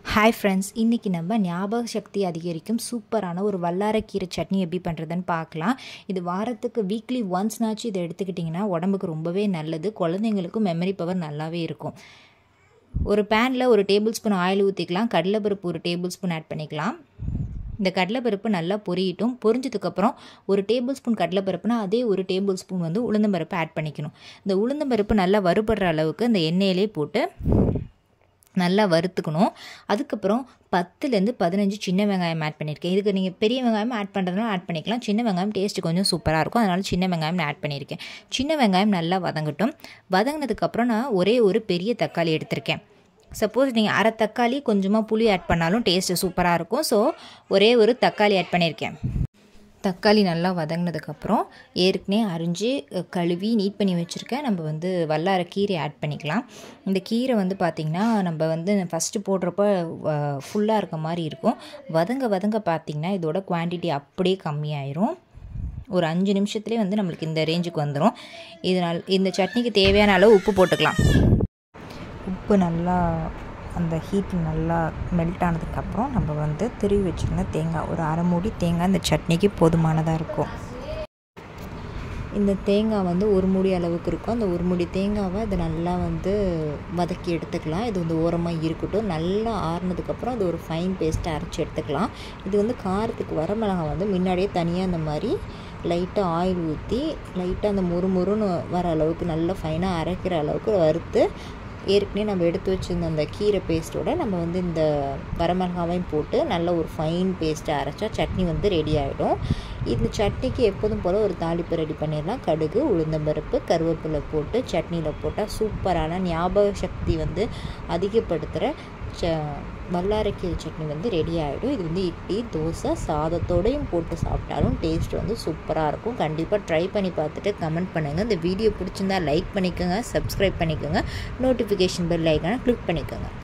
hi friends இன்றைக்கி நம்ம ஞாபக சக்தி அதிகரிக்கும் சூப்பரான ஒரு வல்லாரக்கீரை சட்னி எப்படி பண்ணுறதுன்னு பார்க்கலாம் இது வாரத்துக்கு வீக்லி ஒன்ஸ்னாச்சும் இதை எடுத்துக்கிட்டிங்கன்னா உடம்புக்கு ரொம்பவே நல்லது குழந்தைங்களுக்கும் மெமரி பவர் நல்லாவே இருக்கும் ஒரு பேனில் ஒரு டேபிள் ஸ்பூன் ஆயில் ஊற்றிக்கலாம் கடலைப்பருப்பு ஒரு டேபிள் ஸ்பூன் ஆட் பண்ணிக்கலாம் இந்த கடலைப்பருப்பு நல்லா பொரியட்டும் பொரிஞ்சதுக்கப்புறம் ஒரு டேபிள் ஸ்பூன் கடலைப்பருப்புனா அதே ஒரு டேபிள் ஸ்பூன் வந்து உளுந்தம்பருப்பு ஆட் பண்ணிக்கணும் இந்த உளுந்தம்பருப்பு நல்லா வறுபடுற அளவுக்கு இந்த எண்ணெயிலே போட்டு நல்லா வறுத்துக்கணும் அதுக்கப்புறம் பத்துலேருந்து பதினஞ்சு சின்ன வெங்காயம் ஆட் பண்ணியிருக்கேன் இதுக்கு நீங்கள் பெரிய வெங்காயம் ஆட் பண்ணுறதுனால ஆட் பண்ணிக்கலாம் சின்ன வெங்காயம் டேஸ்ட்டு கொஞ்சம் சூப்பராக இருக்கும் அதனால் சின்ன வெங்காயம் நான் ஆட் பண்ணியிருக்கேன் சின்ன வெங்காயம் நல்லா வதங்கட்டும் வதங்கினதுக்கப்புறம் நான் ஒரே ஒரு பெரிய தக்காளி எடுத்திருக்கேன் சப்போஸ் நீங்கள் அரை தக்காளி கொஞ்சமாக புளி ஆட் பண்ணாலும் டேஸ்ட்டு சூப்பராக இருக்கும் ஸோ ஒரே ஒரு தக்காளி ஆட் பண்ணியிருக்கேன் தக்காளி நல்லா வதங்கினதுக்கப்புறம் ஏற்கனவே அரிஞ்சு கழுவி நீட் பண்ணி வச்சுருக்கேன் நம்ம வந்து வல்லார கீரை ஆட் பண்ணிக்கலாம் இந்த கீரை வந்து பார்த்திங்கன்னா நம்ம வந்து ஃபஸ்ட்டு போடுறப்ப ஃபுல்லாக இருக்க மாதிரி இருக்கும் வதங்க வதங்க பார்த்திங்கன்னா இதோட குவான்டிட்டி அப்படியே கம்மியாயிரும் ஒரு அஞ்சு நிமிஷத்துலேயே வந்து நம்மளுக்கு இந்த ரேஞ்சுக்கு வந்துடும் இதனால் இந்த சட்னிக்கு தேவையான அளவு உப்பு போட்டுக்கலாம் உப்பு நல்லா அந்த ஹீட் நல்லா மெல்ட் ஆனதுக்கப்புறம் நம்ம வந்து திருவி வச்சுருந்த தேங்காய் ஒரு அரை மூடி தேங்காய் இந்த சட்னிக்கு போதுமானதாக இருக்கும் இந்த தேங்காய் வந்து ஒரு மூடி அளவுக்கு இருக்கும் அந்த ஒரு மூடி தேங்காவை அதை நல்லா வந்து வதக்கி எடுத்துக்கலாம் இது வந்து ஓரமாக இருக்கட்டும் நல்லா ஆறுனதுக்கப்புறம் அது ஒரு ஃபைன் பேஸ்ட்டாக அரைச்சி எடுத்துக்கலாம் இது வந்து காரத்துக்கு வரமிளகாய் வந்து முன்னாடியே தனியாக இந்த மாதிரி லைட்டாக ஆயில் ஊற்றி லைட்டாக அந்த முறு முறுன்னு வர அளவுக்கு நல்லா ஃபைனாக அரைக்கிற அளவுக்கு வறுத்து ஏற்கனவே நம்ம எடுத்து வச்சுருந்த அந்த கீரை பேஸ்ட்டோட நம்ம வந்து இந்த வரமிளகாவையும் போட்டு நல்ல ஒரு ஃபைன் பேஸ்ட்டை அரைச்சா சட்னி வந்து ரெடி ஆகிடும் இந்த சட்னிக்கு எப்போதும் போல் ஒரு தாளிப்பு ரெடி பண்ணிடலாம் கடுகு உளுந்தம்பருப்பு கருவேப்பிலை போட்டு சட்னியில் போட்டால் சூப்பரான ஞாபக சக்தி வந்து அதிகப்படுத்துகிற ச வல்லாரைக்கீரை சட்னி வந்து ரெடி ஆகிடும் இது வந்து இட்லி தோசை சாதத்தோடையும் போட்டு சாப்பிட்டாலும் டேஸ்ட் வந்து சூப்பராக இருக்கும் கண்டிப்பாக ட்ரை பண்ணி பார்த்துட்டு கமெண்ட் பண்ணுங்கள் இந்த வீடியோ பிடிச்சிருந்தா லைக் பண்ணிக்கோங்க சப்ஸ்கிரைப் பண்ணிக்கோங்க நோட்டிஃபிகேஷன் பெல் ஐக்கான கிளிக் பண்ணிக்கோங்க